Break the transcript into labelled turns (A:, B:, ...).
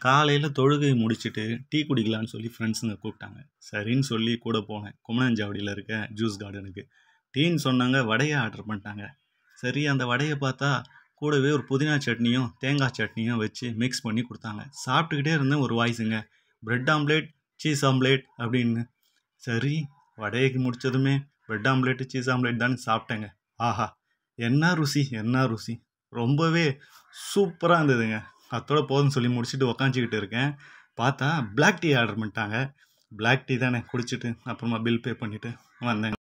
A: காலையில் தொழுகை முடிச்சுட்டு டீ குடிக்கலான்னு சொல்லி ஃப்ரெண்ட்ஸுங்க கூப்பிட்டாங்க சரின்னு சொல்லி கூட போனேன் குமணஞ்சாவடியில் இருக்க ஜூஸ் கார்டனுக்கு டீன்னு சொன்னாங்க வடையை ஆர்டர் பண்ணிட்டாங்க சரி அந்த வடையை பார்த்தா கூடவே ஒரு புதினா சட்னியும் தேங்காய் சட்னியும் வச்சு மிக்ஸ் பண்ணி கொடுத்தாங்க சாப்பிட்டுக்கிட்டே இருந்தேன் ஒரு வாய்ஸுங்க பிரெட் ஆம்லேட் சீஸ் ஆம்லேட் அப்படின்னு சரி வடையைக்கு முடிச்சதுமே பிரெட் ஆம்லேட்டு சீஸ் ஆம்லேட் தான் சாப்பிட்டேங்க ஆஹா என்ன ருசி என்ன ருசி ரொம்பவே சூப்பராக இருந்ததுங்க அத்தோட போதும்னு சொல்லி முடிச்சுட்டு உக்காந்துக்கிட்டு இருக்கேன் பார்த்தா பிளாக் டீ ஆர்டர் பண்ணிட்டாங்க பிளாக் டீ தானே குடிச்சிட்டு அப்புறமா பில் பே பண்ணிவிட்டு வந்தேன்